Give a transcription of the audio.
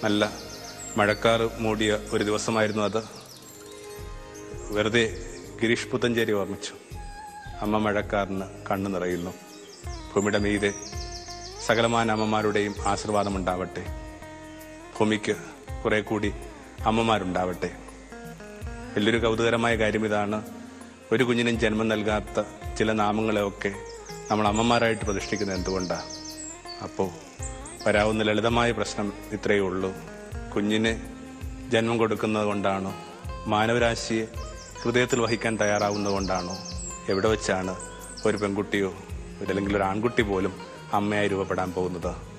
നല്ല മഴക്കാറ് മൂടിയ ഒരു ദിവസമായിരുന്നു അത് വെറുതെ ഗിരീഷ് പുത്തഞ്ചേരി ഓർമ്മിച്ചു അമ്മ മഴക്കാറിന് കണ്ണു നിറയുന്നു ഭൂമിയുടെ മീതെ സകലമാന അമ്മമാരുടെയും ആശീർവാദമുണ്ടാവട്ടെ ഭൂമിക്ക് കുറെ കൂടി അമ്മമാരുണ്ടാവട്ടെ വലിയൊരു കൗതുകരമായ കാര്യം ഇതാണ് ഒരു കുഞ്ഞിനും ജന്മം നൽകാത്ത ചില നാമങ്ങളെയൊക്കെ നമ്മൾ അമ്മമാരായിട്ട് പ്രതിഷ്ഠിക്കുന്നത് എന്തുകൊണ്ടാണ് അപ്പോൾ വരാവുന്ന ലളിതമായ പ്രശ്നം ഇത്രയേ ഉള്ളൂ കുഞ്ഞിന് ജന്മം കൊടുക്കുന്നത് കൊണ്ടാണോ മാനവരാശിയെ ഹൃദയത്തിൽ വഹിക്കാൻ തയ്യാറാവുന്നത് കൊണ്ടാണോ എവിടെ വെച്ചാണ് ഒരു പെൺകുട്ടിയോ അല്ലെങ്കിൽ ഒരു ആൺകുട്ടി പോലും അമ്മയായി രൂപപ്പെടാൻ പോകുന്നത്